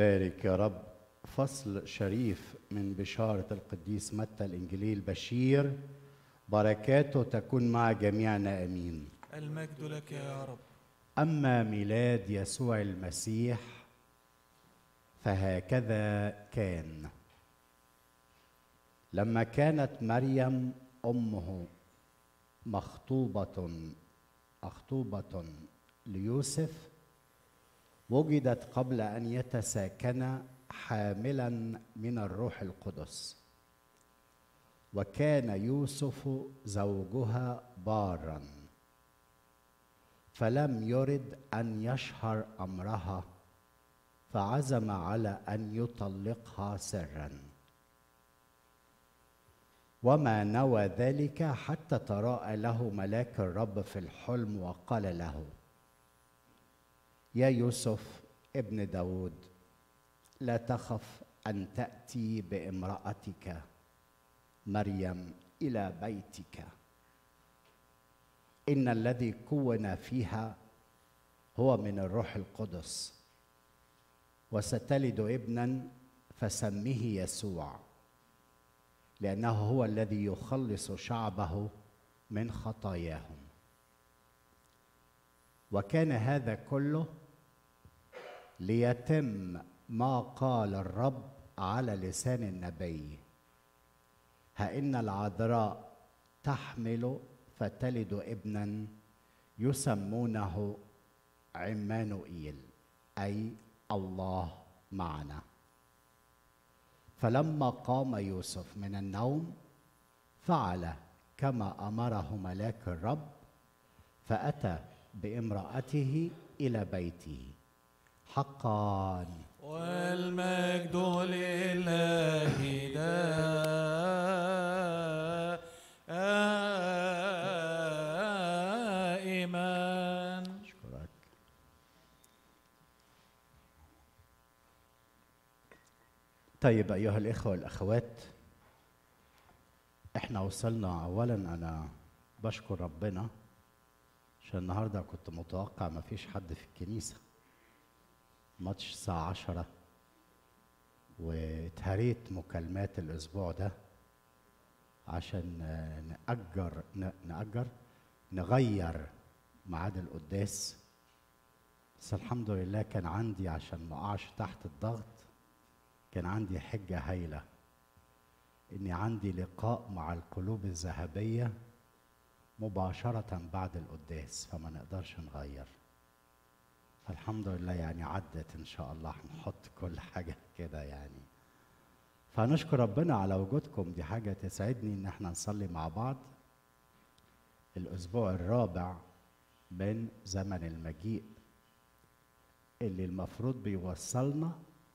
بارك يا رب فصل شريف من بشارة القديس متى الإنجيلي البشير بركاته تكون مع جميعنا آمين المجد لك يا رب أما ميلاد يسوع المسيح فهكذا كان لما كانت مريم أمه مخطوبة مخطوبة ليوسف وجدت قبل أن يتساكنا حاملا من الروح القدس وكان يوسف زوجها بارا فلم يرد ان يشهر امرها فعزم على ان يطلقها سرا وما نوى ذلك حتى تراءى له ملاك الرب في الحلم وقال له يا يوسف ابن داود لا تخف ان تاتي بامراتك مريم الى بيتك ان الذي كون فيها هو من الروح القدس وستلد ابنا فسميه يسوع لانه هو الذي يخلص شعبه من خطاياهم وكان هذا كله ليتم ما قال الرب على لسان النبي ها ان العذراء تحمل فتلد ابنا يسمونه عمانوئيل اي الله معنا فلما قام يوسف من النوم فعل كما امره ملاك الرب فاتى بامراته الى بيته حقا والمجد لله دائما اشكرك طيب ايها الاخوه والاخوات احنا وصلنا اولا انا بشكر ربنا عشان النهارده كنت متوقع ما فيش حد في الكنيسه ماتش الساعه عشرة واتهريت مكالمات الاسبوع ده عشان آه، نأجر ن- نأجر نغير ميعاد القداس بس الحمد لله كان عندي عشان ما اقعش تحت الضغط كان عندي حجة هايلة اني عندي لقاء مع القلوب الذهبية مباشرة بعد القداس فما نقدرش نغير الحمد لله يعني عدت ان شاء الله هنحط كل حاجة كده يعني فنشكر ربنا على وجودكم دي حاجة تسعدني ان احنا نصلي مع بعض الاسبوع الرابع من زمن المجيء اللي المفروض بيوصلنا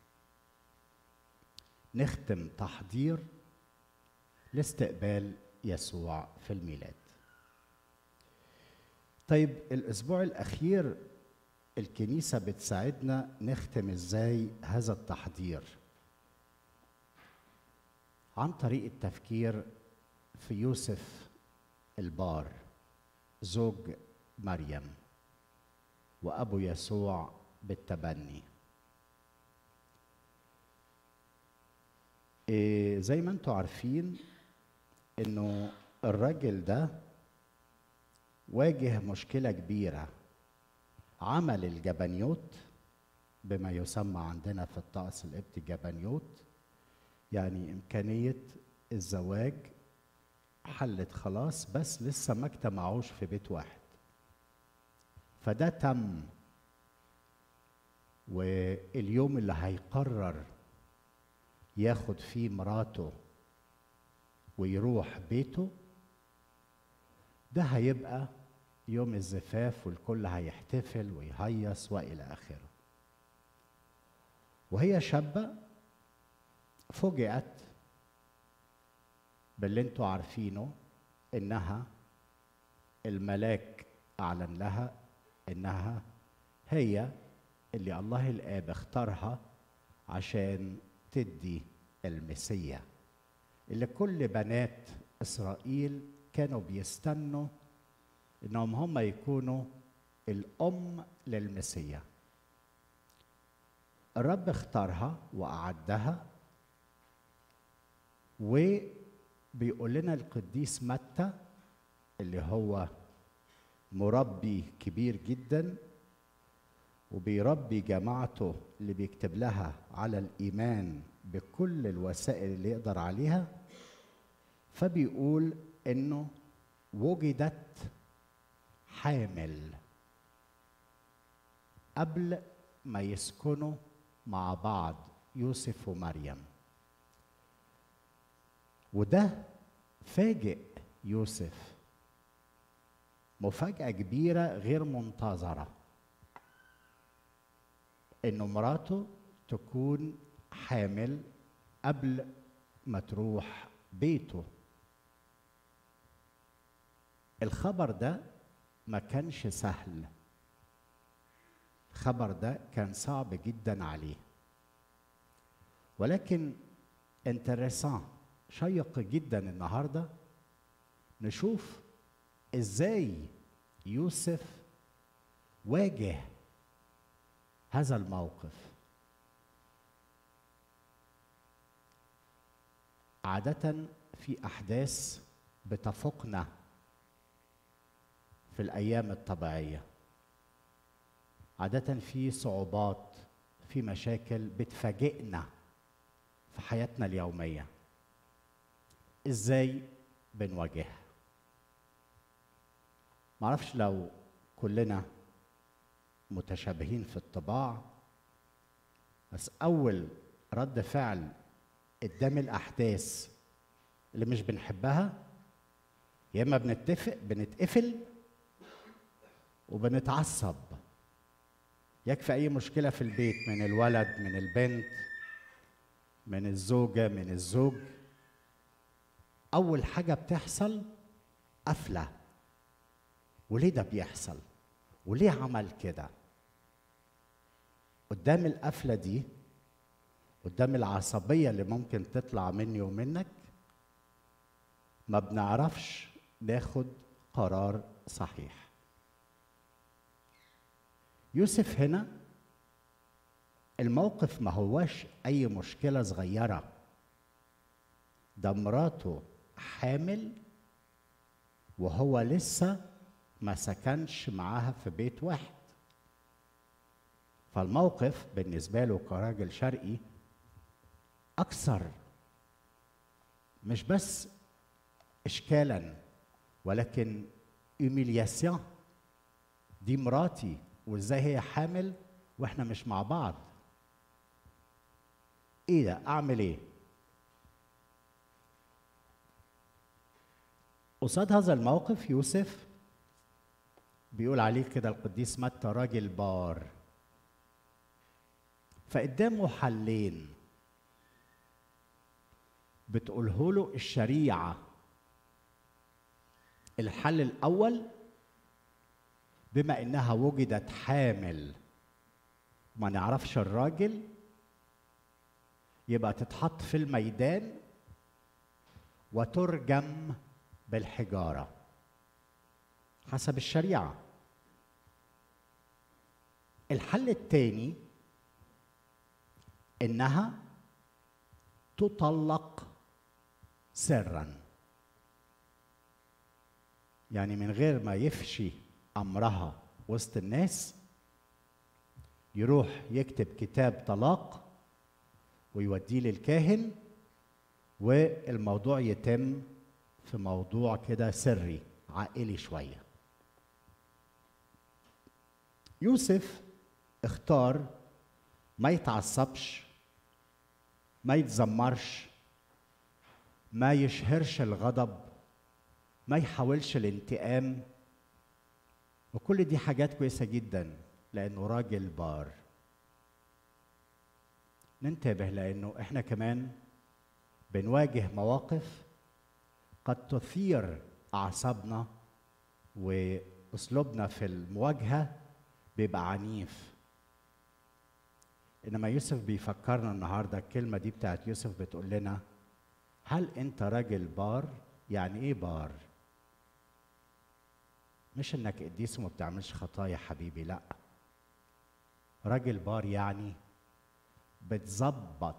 نختم تحضير لاستقبال يسوع في الميلاد طيب الاسبوع الاخير الكنيسه بتساعدنا نختم ازاي هذا التحضير عن طريق التفكير في يوسف البار زوج مريم وابو يسوع بالتبني إيه زي ما انتم عارفين انه الراجل ده واجه مشكله كبيره عمل الجبنيوت بما يسمى عندنا في الطقس القبطي جبنيوت يعني امكانيه الزواج حلت خلاص بس لسه ما اجتمعوش في بيت واحد فده تم واليوم اللي هيقرر ياخد فيه مراته ويروح بيته ده هيبقى يوم الزفاف والكل هيحتفل ويهيص والى اخره وهي شابه فوجئت باللي انتوا عارفينه انها الملاك اعلن لها انها هي اللي الله الاب اختارها عشان تدي المسيا اللي كل بنات اسرائيل كانوا بيستنوا انهم هم يكونوا الام للمسيا الرب اختارها وأعدها وبيقول لنا القديس متى اللي هو مربي كبير جدا وبيربي جماعته اللي بيكتب لها على الإيمان بكل الوسائل اللي يقدر عليها فبيقول إنه وجدت حامل قبل ما يسكنوا مع بعض يوسف ومريم وده فاجئ يوسف مفاجأة كبيرة غير منتظرة إنه مراته تكون حامل قبل ما تروح بيته الخبر ده ما كانش سهل الخبر ده كان صعب جدا عليه ولكن انترسان شيق جدا النهارده نشوف ازاي يوسف واجه هذا الموقف عادة في أحداث بتفوقنا في الأيام الطبيعية عادة في صعوبات في مشاكل بتفاجئنا في حياتنا اليومية ازاي بنواجهها معرفش لو كلنا متشابهين في الطباع بس أول رد فعل قدام الأحداث اللي مش بنحبها يا إما بنتفق بنتقفل وبنتعصب يكفي أي مشكلة في البيت من الولد من البنت من الزوجة من الزوج أول حاجة بتحصل قفلة وليه ده بيحصل وليه عمل كده قدام القفلة دي قدام العصبية اللي ممكن تطلع مني ومنك ما بنعرفش ناخد قرار صحيح يوسف هنا الموقف ما هواش أي مشكلة صغيرة ده مراته حامل وهو لسه ما سكنش معاها في بيت واحد فالموقف بالنسبة له كراجل شرقي أكثر مش بس إشكالا ولكن إيميلياسيون دي مراتي وإزاي هي حامل وإحنا مش مع بعض إيه ده أعمل إيه قصاد هذا الموقف يوسف بيقول عليه كده القديس متى راجل بار فقدامه حلين بتقوله له الشريعة الحل الأول بما إنها وجدت حامل ما نعرفش الراجل يبقى تتحط في الميدان وترجم بالحجارة حسب الشريعة الحل الثاني إنها تطلق سرا يعني من غير ما يفشي أمرها وسط الناس يروح يكتب كتاب طلاق ويوديه للكاهن والموضوع يتم في موضوع كده سري عائلي شويه يوسف اختار ما يتعصبش ما يتذمرش ما يشهرش الغضب ما يحاولش الانتقام وكل دي حاجات كويسه جدا لانه راجل بار ننتبه لانه احنا كمان بنواجه مواقف قد تثير اعصابنا واسلوبنا في المواجهه بيبقى عنيف انما يوسف بيفكرنا النهارده الكلمه دي بتاعت يوسف بتقول لنا هل انت راجل بار يعني ايه بار مش انك قديس وما بتعملش خطايا حبيبي لا راجل بار يعني بتظبط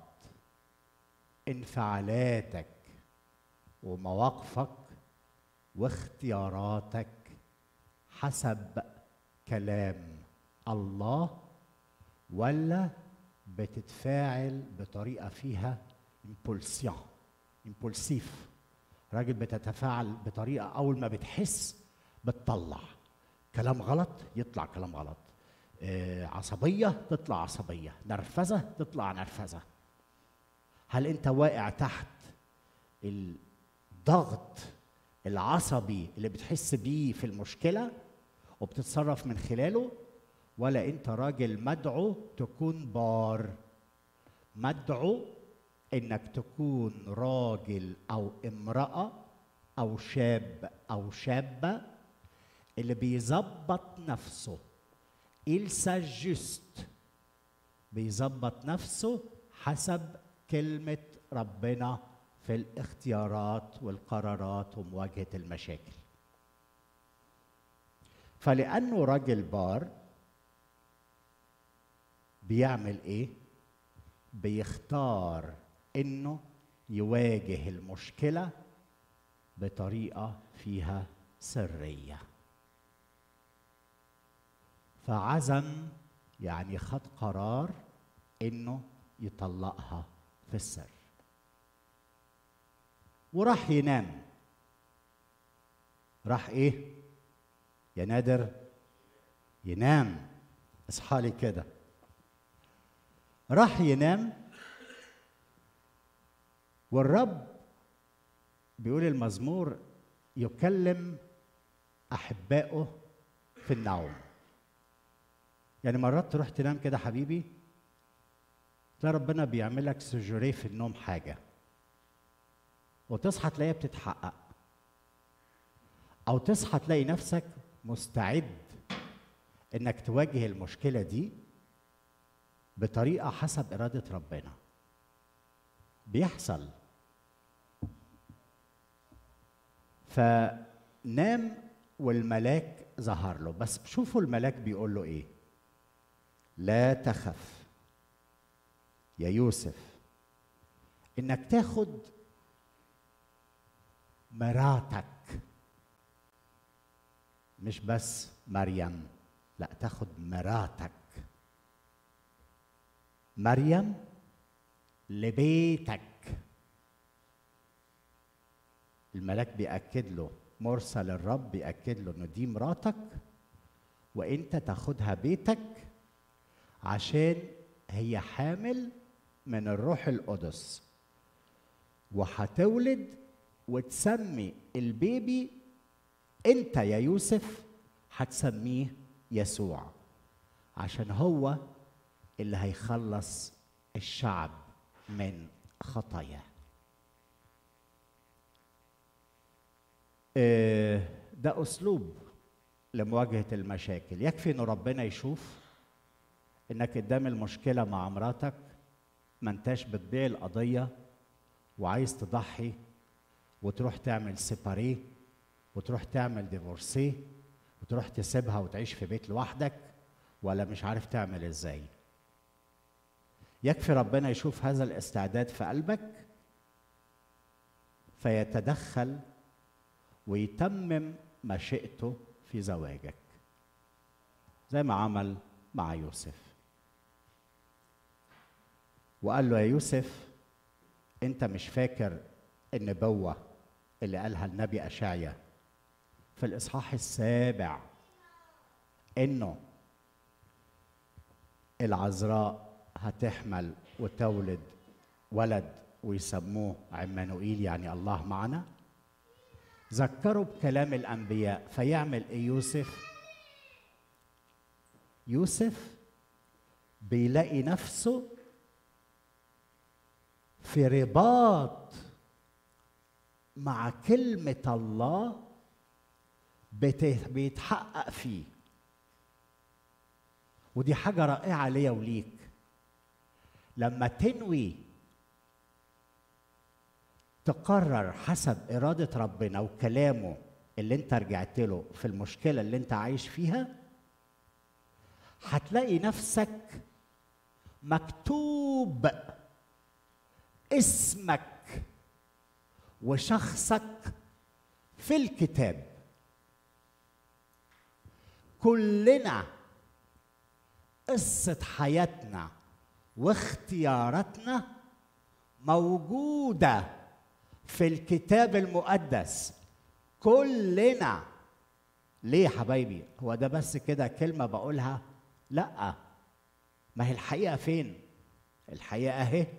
انفعالاتك ومواقفك واختياراتك حسب كلام الله ولا بتتفاعل بطريقه فيها امبولسيون امبولسيف راجل بتتفاعل بطريقه اول ما بتحس بتطلع كلام غلط يطلع كلام غلط آه عصبيه تطلع عصبيه نرفزه تطلع نرفزه هل انت واقع تحت الضغط العصبي اللي بتحس بيه في المشكله وبتتصرف من خلاله ولا انت راجل مدعو تكون بار مدعو انك تكون راجل او امراه او شاب او شابه اللي بيظبط نفسه il s'ajuste بيظبط نفسه حسب كلمه ربنا في الاختيارات والقرارات ومواجهه المشاكل فلانه راجل بار بيعمل ايه بيختار انه يواجه المشكله بطريقه فيها سريه فعزم يعني خد قرار انه يطلقها في السر وراح ينام راح ايه يا نادر ينام اصحى لي كده راح ينام والرب بيقول المزمور يكلم احبائه في النوم يعني مرات تروح تنام كده حبيبي تلاقي ربنا بيعمل لك سجوريه في النوم حاجه وتصحى تلاقيها بتتحقق او تصحى تلاقي نفسك مستعد انك تواجه المشكله دي بطريقه حسب اراده ربنا بيحصل فنام والملاك ظهر له بس شوفوا الملاك بيقول له ايه لا تخف يا يوسف انك تاخد مراتك مش بس مريم لا تاخد مراتك مريم لبيتك الملاك بيأكد له مرسل الرب بيأكد له انه دي مراتك وانت تاخدها بيتك عشان هي حامل من الروح القدس وهتولد وتسمي البيبي انت يا يوسف هتسميه يسوع عشان هو اللي هيخلص الشعب من خطاياه آه، ده اسلوب لمواجهه المشاكل يكفي ان ربنا يشوف انك قدام المشكله مع مراتك ما انتاش بتبيع القضيه وعايز تضحي وتروح تعمل سيباريه وتروح تعمل ديفورسيه وتروح تسيبها وتعيش في بيت لوحدك ولا مش عارف تعمل ازاي يكفي ربنا يشوف هذا الاستعداد في قلبك فيتدخل ويتمم مشيئته في زواجك زي ما عمل مع يوسف وقال له يا يوسف انت مش فاكر النبوة اللي قالها النبي أشعيا في الإصحاح السابع إنه العذراء هتحمل وتولد ولد ويسموه عمانوئيل يعني الله معنا ذكروا بكلام الأنبياء فيعمل إيه يوسف يوسف بيلاقي نفسه في رباط مع كلمة الله بت- بيتحقق فيه ودي حاجة رائعة ليا وليك لما تنوي تقرر حسب إرادة ربنا وكلامه اللي انت رجعت له في المشكلة اللي انت عايش فيها هتلاقي نفسك مكتوب اسمك وشخصك في الكتاب كلنا قصة حياتنا واختياراتنا موجودة في الكتاب المقدس كلنا ليه يا حبايبي هو ده بس كده كلمة بقولها لا ما هي الحقيقة فين الحقيقة اهي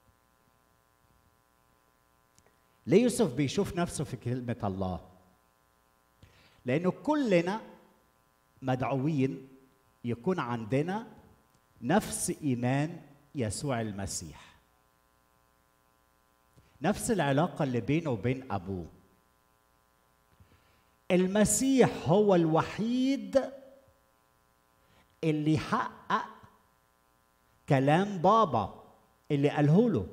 ليه يوسف بيشوف نفسه في كلمة الله لأنه كلنا مدعوين يكون عندنا نفس إيمان يسوع المسيح نفس العلاقة اللي بينه وبين أبوه المسيح هو الوحيد اللي حقق كلام بابا اللي قاله له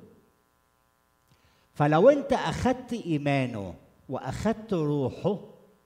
فلو انت اخدت ايمانه واخدت روحه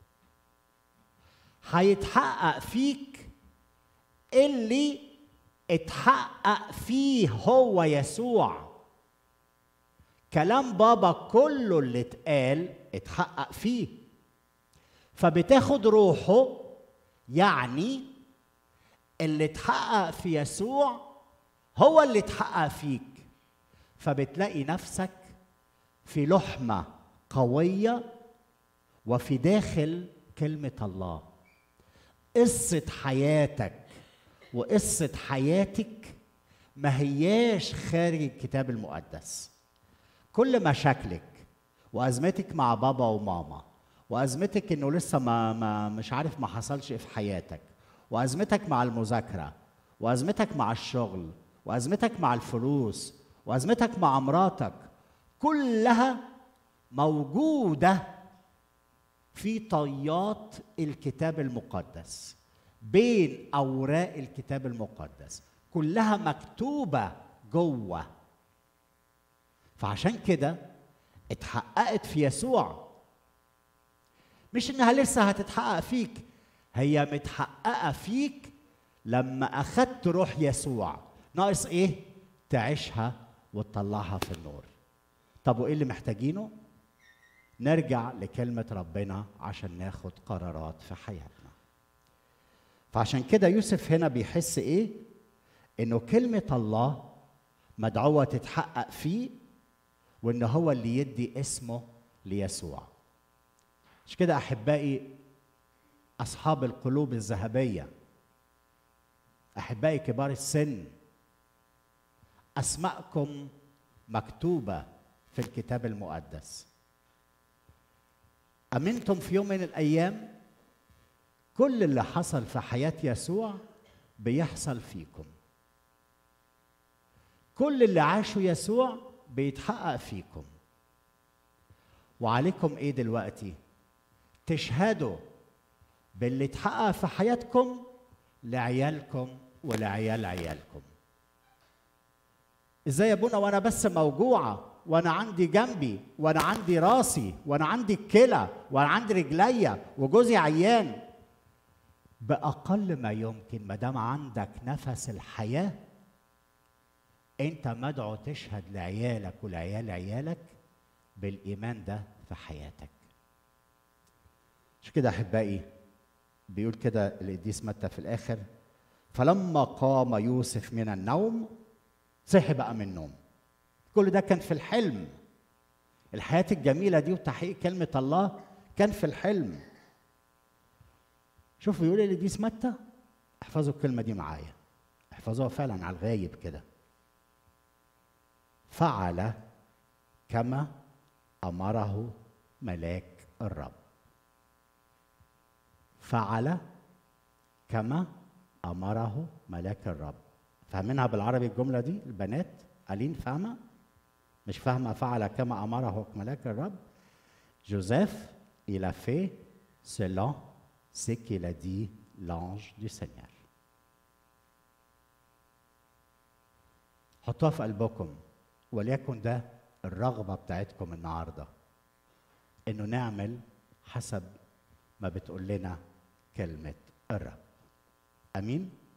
هيتحقق فيك اللي اتحقق فيه هو يسوع كلام بابا كله اللي اتقال اتحقق فيه فبتاخد روحه يعني اللي اتحقق في يسوع هو اللي اتحقق فيك فبتلاقي نفسك في لحمه قويه وفي داخل كلمه الله قصه حياتك وقصه حياتك ما هياش خارج الكتاب المقدس كل مشاكلك وازمتك مع بابا وماما وازمتك انه لسه ما, ما مش عارف ما حصلش إيه في حياتك وازمتك مع المذاكره وازمتك مع الشغل وازمتك مع الفلوس وازمتك مع مراتك كلها موجوده في طيات الكتاب المقدس بين اوراق الكتاب المقدس كلها مكتوبه جوه فعشان كده اتحققت في يسوع مش انها لسه هتتحقق فيك هي متحققه فيك لما اخدت روح يسوع ناقص ايه تعيشها وتطلعها في النور طب وايه اللي محتاجينه نرجع لكلمه ربنا عشان ناخد قرارات في حياتنا فعشان كده يوسف هنا بيحس ايه انه كلمه الله مدعوه تتحقق فيه وان هو اللي يدي اسمه ليسوع مش كده احبائي اصحاب القلوب الذهبيه احبائي كبار السن اسماءكم مكتوبه في الكتاب المقدس امنتم في يوم من الايام كل اللي حصل في حياه يسوع بيحصل فيكم كل اللي عاشوا يسوع بيتحقق فيكم وعليكم ايه دلوقتي تشهدوا باللي اتحقق في حياتكم لعيالكم ولعيال عيالكم ازاي يا ابونا وانا بس موجوعه وانا عندي جنبي وانا عندي راسي وانا عندي الكلى وانا عندي رجليا وجوزي عيان باقل ما يمكن ما دام عندك نفس الحياه انت مدعو تشهد لعيالك ولعيال عيالك بالايمان ده في حياتك مش كده احبائي بيقول كده القديس متى في الاخر فلما قام يوسف من النوم صحي بقى من النوم كل ده كان في الحلم الحياة الجميلة دي وتحقيق كلمة الله كان في الحلم شوفوا يقول القديس متى احفظوا الكلمة دي معايا احفظوها فعلا على الغايب كده فعل كما امره ملاك الرب فعل كما امره ملاك الرب فاهمينها بالعربي الجمله دي البنات قالين فاهمه مش فاهمه فعل كما امره ملاك الرب جوزيف il a fait selon ce qu'il a dit l'ange du Seigneur حطوها في قلبكم وليكن ده الرغبه بتاعتكم النهارده انه نعمل حسب ما بتقول لنا كلمه الرب امين